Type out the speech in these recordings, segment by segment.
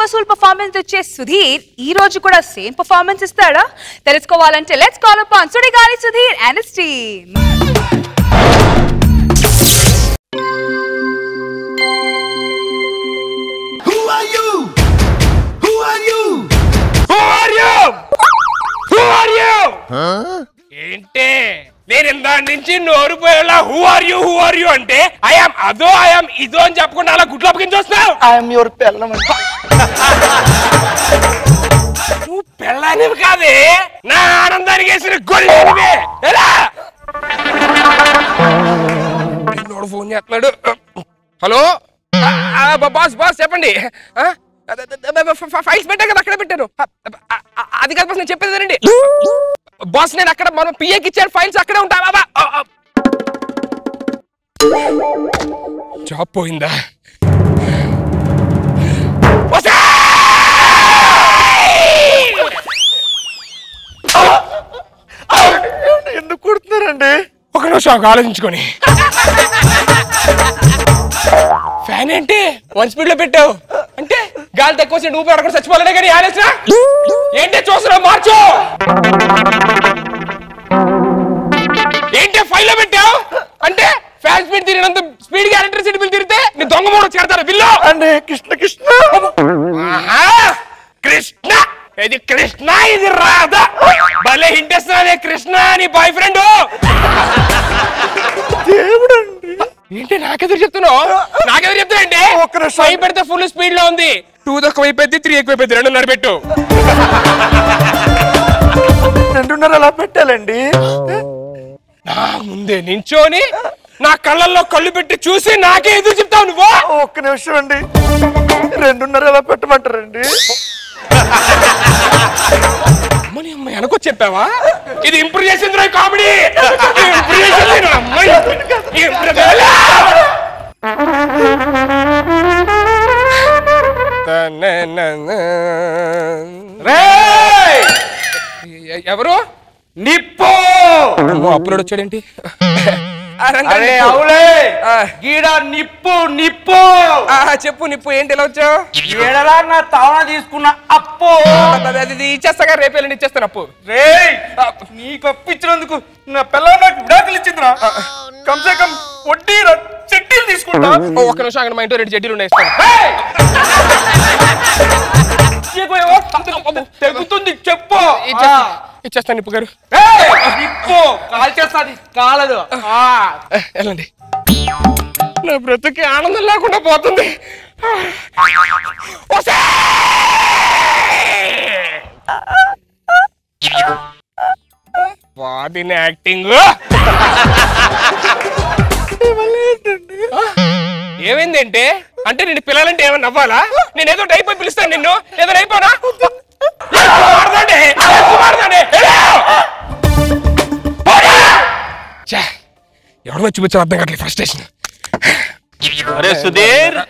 వసూల్ performance ఇచ్చే సుధీర్ ఈ రోజు కూడా సేమ్ పర్ఫార్మెన్స్ ఇస్తాడా తెలుసుకోవాలంటే let's call upon Sudigali Sudheer and team Who are you? Who are you? Who are you? Who are you? ఏంటే నేను ఇందా నుంచి నోరు పోయేలా who are you who are you అంటే ఐఎమ్ అదో ఐఎమ్ ఇదో అని చెప్పకుండా అలా గుడ్లు అప్పగించి వస్తున్నావు ఐఎమ్ యువర్ పిల్లం నువ్వు పెళ్ళానివి కాదే నా ఆనందానికి వేసిన గొర్రెనివే ఎలా పిల్లోడు ఫోన్ చేస్తున్నాడు హలో ఆ, ఆ, బా- బాస్ బాస్ చెప్పండి ఆ? అద- అద- అద- ఫ- ఫ- ఫైల్స్ పెట్టా కదా అక్కడ పెట్టాను ఆ, ఆ, ఆ, అది కాదు బాస్ నేను చెప్పేది రండి బాస్ నేను అక్కడ మనం పిఏకి ఇచ్చాను ఫైల్స్ అక్కడే ఉంటా బాబా జాబ్ పోయిందా ఎందుకు కుడుతున్నారండి ఒక నిమిషం ఆగు, ఆలోచించుకొని ఫ్యాన్ ఏంటి వన్ స్పీడ్ లో పెట్టావు అంటే గాలి తక్కువ వచ్చి ఊపి అడగడం చచ్చిపోలేదే కానీ ఆలోచన ఏంటి చూస్తున్నావు మార్చు ఏంటి ఫైవ్ లో పెట్టావు అంటే ఫ్యాన్ స్పీడ్ తిరిగినంత స్పీడ్ గా ఎలక్ట్రిసిటీ బిల్ తిరిగితే నీ దొంగ మూడు వచ్చి కడతారు బిల్లు అండి కృష్ణ కృష్ణ ఆహా! కృష్ణ ఇది కృష్ణ ఇది రాధా భలే హింటేస్తున్నానే కృష్ణ నీ బాయ్ ఫ్రెండ్ దేవుడు అండి ఏంటి నాకెదురు చెప్తున్నావు నాకెదురు చెప్తావు అంటే ఒక్క నిమిషం. ఫైవ్ పెడితే ఫుల్ స్పీడ్ లో ఉంది టూ తక్కువ అయిపోయింది త్రీ ఎక్కువ అయిపోయింది రెండున్నర పెట్టు రెండున్నర ఎలా పెట్టాలండి నా ముందే నించోని నా కళ్ళల్లో కళ్ళు పెట్టి చూసి నాకే ఎదురు చెప్తావు నువ్వు ఒక్క నిమిషం అండి రెండున్నర ఎలా పెట్టమంటారండి అమ్మని అమ్మ వెనకొచ్చి చెప్పావా ఇది ఇంప్రూవ్ చేసింది రా కామెడీ ఇంప్రూవ్ చేసింది నా అమ్మాయి ఇంప్రూవ్ చేయాలా? ఎ- ఎవరు నిప్పు అమ్మో, అప్పులోడు వచ్చాడేంటి ఆ, రండి, అరే రండి. అవులే ఆ. గీడ నిప్పు నిప్పు ఆ, చెప్పు నిప్పు ఏంటి ఎలా వచ్చావు ఏడలా నా తవణ తీసుకున్న అప్పు అది- అది- అది ఇచ్చేస్తాగా రేపు వెళ్ళండి ఇచ్చేస్తాను అప్పు రేయ్ నీకు అప్పు ఇచ్చినందుకు నా పిల్ల నాకు విడాకులు ఇచ్చిందిరా కంసే కం వడ్డీ రా, చెట్టీలు తీసుకుంటా ఓ, ఒక్క నిమిషం అక్కడ మా ఇంట్లో రెండు చెడ్డీలు ఉన్నాయి ఇస్తాను ఏయ్! ఇదిగో, తెగుతుంది చెప్పు ఇచ్చేస్తా- ఇచ్చేస్తాను నిప్పు గారు ఏయ్! నిప్పు కాల్చేస్తాది కాలదు ఆ. ఏ, వెళ్ళండి నా బ్రతుకి ఆనందం లేకుండా పోతుంది ఒసే! వాదిని యాక్టింగ్ ఏమైందంటే అంటే నేను పిల్లలంటే ఏమైనా నవ్వాలా నేను ఏదో అయిపోయి పిలుస్తాను నిన్ను ఏదో అయిపోనా మారదండి మారదండి ఎవరు వచ్చి వచ్చి అర్థం కావట్లేదు ఫస్ట్ స్టేషన్ అరే సుధీర్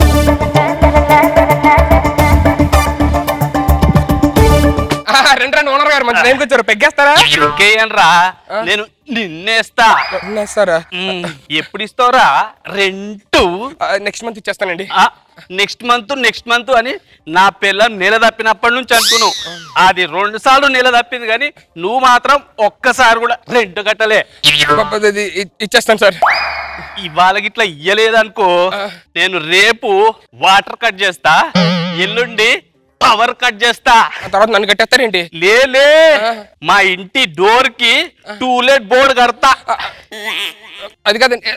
రెండు రెండు ఓనర్ గారు మంచి టైంకి వచ్చారు పెగ్గేస్తారా ఇంకేయనరా నేను నిన్నేస్తా సారా మ్, ఎప్పుడు ఇస్తావురా రెంటు నెక్స్ట్ మంత్ ఇచ్చేస్తానండి నెక్స్ట్ మంత్ నెక్స్ట్ మంత్ అని నా పిల్లం నెల తప్పినప్పటి నుంచి అనుకున్నావు అది రెండు సార్లు నెల తప్పింది కానీ నువ్వు మాత్రం ఒక్కసారి కూడా రెంట్ కట్టలే పాప, అది ఇ- ఇచ్చేస్తాను సార్ ఇవాళ గిట్లా ఇయ్యలేదనుకో నేను రేపు వాటర్ కట్ చేస్తా ఎల్లుండి పవర్ కట్ చేస్తా ఆ తర్వాత నన్ను కట్టేస్తారేంటి లేలే మా ఇంటి డోర్ కి టూలెట్ బోర్డు కడతా అది కాదండి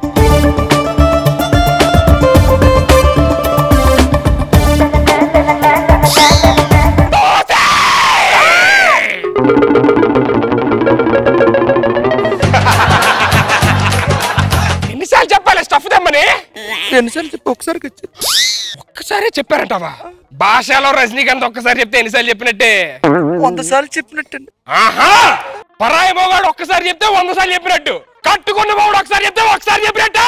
ఎన్నిసార్లు చెప్పాలి స్టఫ్ తెమ్మని ఎన్నిసార్లు చెప్పి ఒకసారి వచ్చి ఒక్కసారే చెప్పారంటావా భాషలో రజనీకాంత్ ఒక్కసారి చెప్తే ఎన్నిసార్లు చెప్పినట్టే వంద సార్లు చెప్పినట్టండి ఆహా పరాయి మొగాడు ఒక్కసారి చెప్తే వంద సార్లు చెప్పినట్టు కట్టుకున్న మొగాడు ఒకసారి చెప్తే ఒకసారి చెప్పినట్టు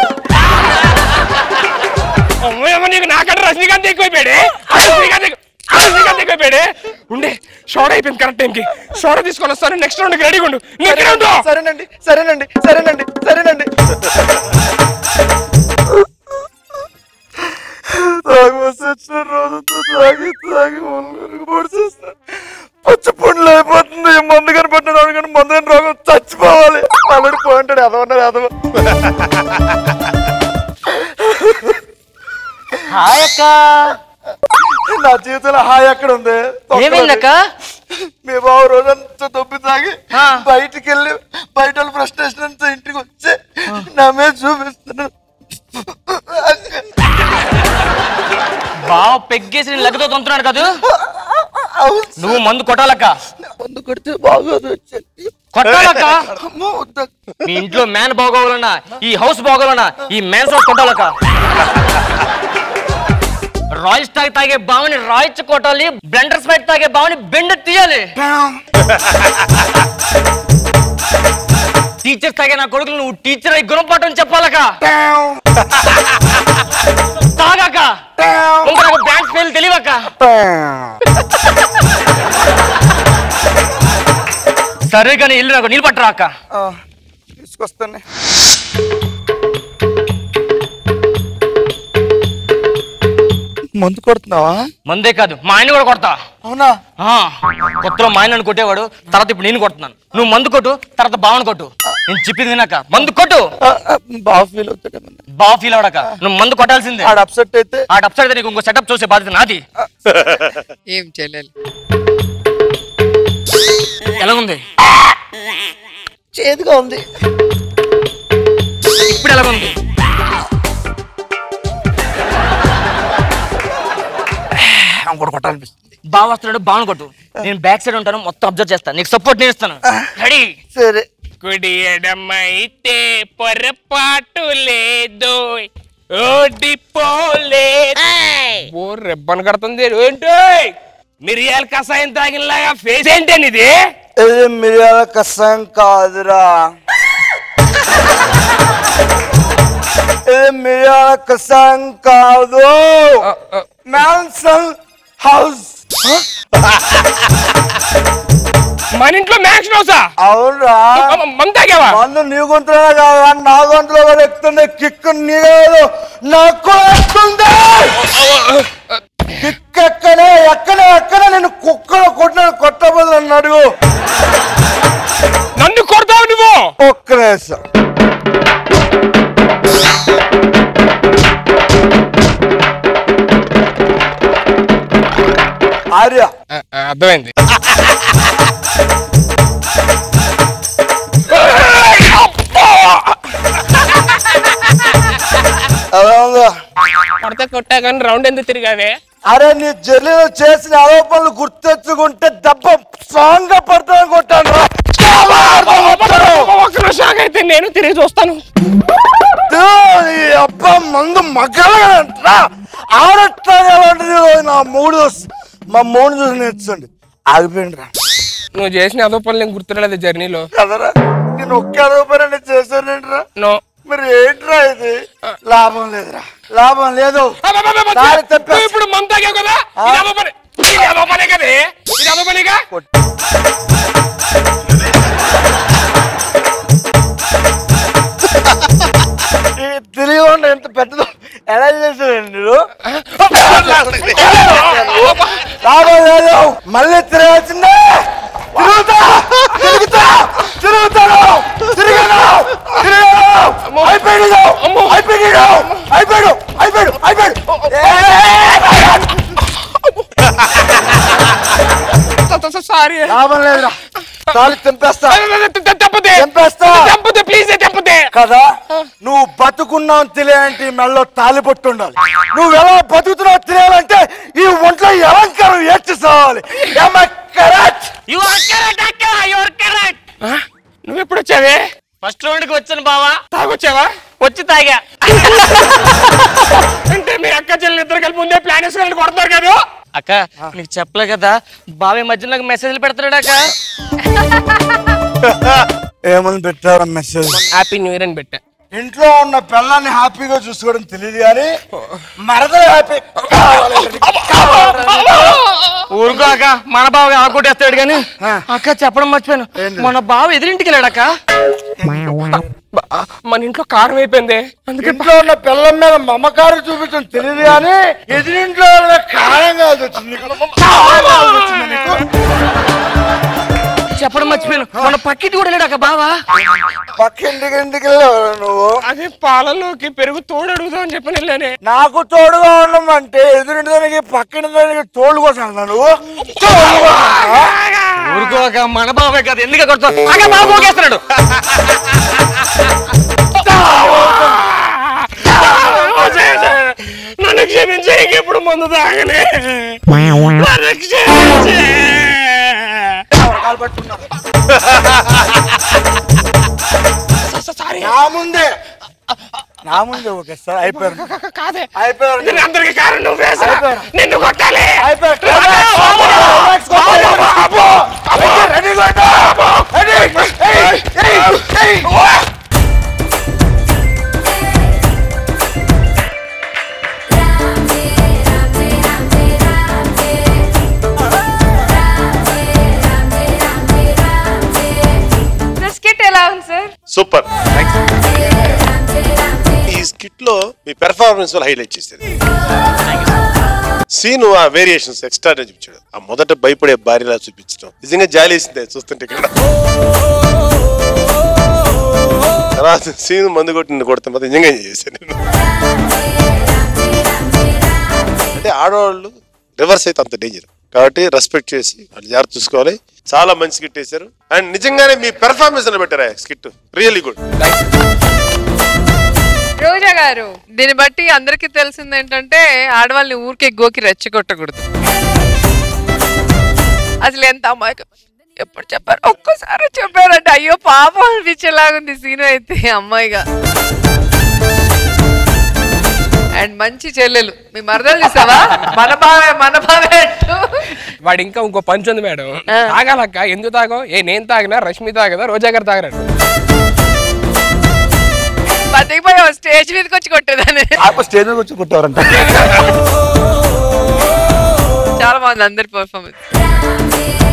అమ్మయ్యమ్మ నీకు నాకంటే రజనీకాంత్ ఎక్కువైపోయాడే ఆ రజనీకాంత్ ఎక్కు- ఆ రజనీకాంత్ ఎక్కువైపోయాడే ఉండే షోడ అయిపోయింది కరెక్ట్ టైంకి షోడ తీసుకొని వస్తాను నెక్స్ట్ రౌండ్ రెడీగా ఉండు నువ్వు ఇక్కడే ఉండు సరేనండి సరేనండి సరేనండి సరేనండి తాగవలసి వచ్చిన రోజుతో ఎదవన్నారు ఎదవ హాయ్ అక్క నా జీవితంలో హాయ్ ఎక్కడ ఉంది ఏమైందక్క మీ బాబు రోజంతా దొబ్బి తాగి ఆ. బయటికి వెళ్ళి బయట వాళ్ళ ఫ్రస్ట్రేషన్ అంతా ఇంటికి వచ్చి నా మీద చూపిస్తున్నాడు బావ పెగ్గేసి నేను లెక్కతో తొంతున్నాడు కదా అవును నువ్వు మందు కొట్టాలక్క మందు కొడితే బాగోదు వచ్చి కొట్టాలక్క అమ్మో వద్దు. మీ ఇంట్లో మ్యాన్ బాగోవాలన్నా ఈ హౌస్ బాగోవాలన్నా ఈ మ్యాన్ హౌస్ కొట్టాలక్క రాయల్ స్టాక్ తాగే బావని రాయిచ్ కొట్టాలి బ్లెండర్ స్మైట్ తాగే బావని బెండ్ తీయాలి టీచర్ తాగే నా కొడుకులు నువ్వు టీచర్ అయి గుణపాఠం చెప్పాలక తాగాక ఇంకా నాకు బ్యాంక్ పేర్లు తెలియక సరే కానీ ఇల్లు నాకు నీళ్ళు పట్టరా అక్క ఆ, తీసుకొస్తానే మందు కొడుతున్నావా మందే కాదు మా ఆయన కూడా కొడతా అవునా ఆ, కొత్తలో మా ఆయన కొట్టేవాడు తర్వాత ఇప్పుడు నేను కొడుతున్నాను నువ్వు మందు కొట్టు తర్వాత బావని కొట్టు నేను చెప్పింది వినాక మందు కొట్టు ఆ, ఆ, బాగా ఫీల్ అవుతాడేమన్నా బావ ఫీల్ అవడాక నువ్వు మందు కొట్టాల్సిందే ఆడ అప్సెట్ అయితే ఆ అప్సైడ్ అయితే నీకు ఇంకో సెటప్ చూసే బాధ్యత నాది ఏం చెల్లెలు ఎలా ఉంది చేదుగా ఉంది ఇప్పుడు ఎలా ఉంది కూడా కొట్టాలనిపిస్తుంది బావ వస్తున్నాడు బావని కొట్టు నేను బ్యాక్ సైడ్ ఉంటాను మొత్తం అబ్జర్వ్ చేస్తాను నీకు సపోర్ట్ నేను ఇస్తాను రెడీ సరే కుడి ఎడమైతే పొరపాటు లేదు ఓడిపోలే ఓ రెబ్బన్ కడుతుంది ఏంటో మిరియాల కషాయం తాగినలాగా ఫేస్ ఏంటని ఇది ఇది మిరియాల కసం కాదురా ఇది మిరియాల కసం కాదు మ్యాన్సన్ హౌస్ మన ఇంట్లో మ్యాక్స్ హౌసా అవునరా మంద తాగావా మందు నీ గొంతులో కాదు నా గొంతులో కూడా ఎక్కుతుంది కిక్ నీ కాదు నాకు ఎక్కుతుంది కిక్ ఎక్కడే ఎక్కడ ఎక్కడ నేను కుక్కలు కొట్టిన కొట్టబోదు నన్ను అడుగు నన్ను కొడతావు నువ్వు ఒక్క నిమిషం ఆర్య అర్థమైంది ఎలా ఉందా కొడతా కొట్టా కానీ రౌండ్ ఎందుకు తిరిగావే అరే నీ జర్నీలో చేసిన ఆరోపణలు గుర్తెచ్చుకుంటే దెబ్బ స్ట్రాంగ్ గా పడతాను కొట్టాను రా. ఒక్క నిమిషం అయితే నేను తిరిగి చూస్తాను దో, ఈ అబ్బా మందు మగ్గలగా ఆడట్లాంటిది నా మూడు చూసి మా మూడు చూసి నేర్చుకోండి ఆగిపోయింది రా నువ్వు చేసిన అదో పనులు నేను గుర్తురాలేదు జర్నీలో కదరా నేను ఒక్క ఆరోపణ చేశానంటరా నో మరి ఏంట్రా ఇది లాభం లేదురా లాభం లేదు దారి తప్పేసి- నువ్వు ఇప్పుడు మంత తాగావు కదా ఇది అదో పని ఇది అదో పనే కదే ఇది అదో పనిగా ఈ తెలియకుండా ఎంత పెద్దదో ఎలా చేశారండి మీరు లాభం లేదు మళ్ళీ తిరగాల్సిందే తిరుగుతా తిరుగుతా తిరుగుతాను తిరిగాను తిరిగాను అయిపోయాడు అయిపోయాడు అయిపోయాడు అయిపోయాడు అయిపోయాడు సారీ లాభం లేదురా తాళి తెంపేస్తా తప్పదే తెంపేస్తా తప్పదే ప్లీజ్ తప్పదే కదా నువ్వు బతుకున్నావు తెలియాలంటే ఈ మెడలో తాలిపొట్టు ఉండాలి నువ్వు ఎలా బతుకుతున్నావు తెలియాలంటే ఈ ఒంట్లో అలంకారం ఏడ్చి సావాలి కరెక్ట్ యు ఆర్ కరెక్ట్ అక్క యు ఆర్ కరెక్ట్ నువ్వు ఎప్పుడు వచ్చావే ఫస్ట్ రౌండ్ కి వచ్చాను బావా తాగొచ్చావా వచ్చి తాగా అంటే మీ అక్క చెల్లెలు ఇద్దరు కలిపి ముందే ప్లాన్ వేసుకొని కొడతారు కదా అక్క నీకు చెప్పలే కదా బావే మధ్య నాకు మెసేజ్లు పెడతాడు అక్క ఏమని పెట్టారా మెసేజ్ హ్యాపీ న్యూ ఇయర్ అని పెట్టా ఇంట్లో ఉన్న పిల్లల్ని హ్యాపీగా చూసుకోవడం తెలియదు కానీ మరదలు హ్యాపీ కావాలి ఊరుకో అక్క మన బావ ఆకొట్టేస్తాడు కానీ అక్క చెప్పడం మర్చిపోయాను మన బావ ఎదురింటికి వెళ్ళాడు అక్క మన ఇంట్లో కారం అయిపోయింది అందుకే ఇంట్లో ఉన్న పిల్లల మీద మమకారం చూపించడం తెలియదు కానీ ఎదురింట్లో ఉన్న కారం కావాల్సి వచ్చింది కారం కావాల్సి వచ్చింది నీకు చెప్పడం మర్చిపోయాను మన పక్కింటి కూడా లేడు అక్క బావా పక్కింటికి ఇంటికి వెళ్ళావు నువ్వు అదే పాలలోకి పెరుగు తోడు అడుగుదాం అని చెప్పని వెళ్ళానే నాకు తోడుగా ఉండమంటే ఎదురింటి దానికి పక్కింటి దానికి తోడు కోసం వెళ్తావు నువ్వు తోడు కోసమా? ఊరుకోక మన బావే కదా ఎందుకు కొడతావు అక్క బావ పోగేస్తున్నాడు నన్ను క్షమించే ఎప్పుడు మందు తాగలే నన్ను క్షమించే కాలు పట్టుకున్నావు. సారీ నా ముందే నా ముందే ఓకే సార్ అయిపోయారు కాదే అయిపోయారు నేను అందరికి కారణం నువ్వే సార్. అయిపోయారు. నిన్ను కొట్టాలి అయిపోయారు స్కిట్ ఎలా ఉంది సార్ సూపర్ ఈ స్కిట్ లో మీ పెర్ఫార్మెన్స్ వల్ల హైలైట్ చేసేది సీను ఆ వేరియేషన్స్ ఎక్స్ట్రా చూపించాడు ఆ మొదట భయపడే భార్యలా చూపించడం నిజంగా జాలేసిందే చూస్తుంటే ఇక్కడ తర్వాత సీను మందు కొట్టి నిన్ను కొడితే మాత్రం నిజంగా ఎంజాయ్ చేశాను నేను అంటే ఆడవాళ్ళు రివర్స్ అయితే అంత డేంజర్ కాబట్టి రెస్పెక్ట్ చేసి వాళ్ళు జాగ్రత్త చూసుకోవాలి చాలా మంచి స్కిట్ వేశారు అండ్ నిజంగానే మీ పెర్ఫార్మెన్స్ పెట్టారా స్కిట్ రియల్లీ గుడ్ రోజా గారు దీన్ని బట్టి అందరికీ తెలిసింది ఏంటంటే ఆడవాళ్ళని ఊరికే గోకి రెచ్చగొట్టకూడదు అసలు ఎంత అమ్మాయి ఎప్పుడు చెప్పారు ఒక్కసారి చెప్పారంటే అయ్యో పాపం అనిపించేలాగుంది సీను అయితే అమ్మాయిగా అండ్ మంచి చెల్లెలు మీ మరదలు చూసావా మన బావే మన బావే అంటూ వాడు ఇంకా ఇంకో పంచ్ ఉంది మేడం ఆ. తాగాలక్క ఎందుకు తాగో ఏ నేను తాగినా రష్మి తాగదా రోజా గారు తాగరాడు బతికిపోయావు స్టేజ్ మీదకి వచ్చి కొట్టేదాన్ని స్టేజ్ మీద వచ్చి కుట్టారంట చాలా బాగుంది అందరి పర్ఫార్మెన్స్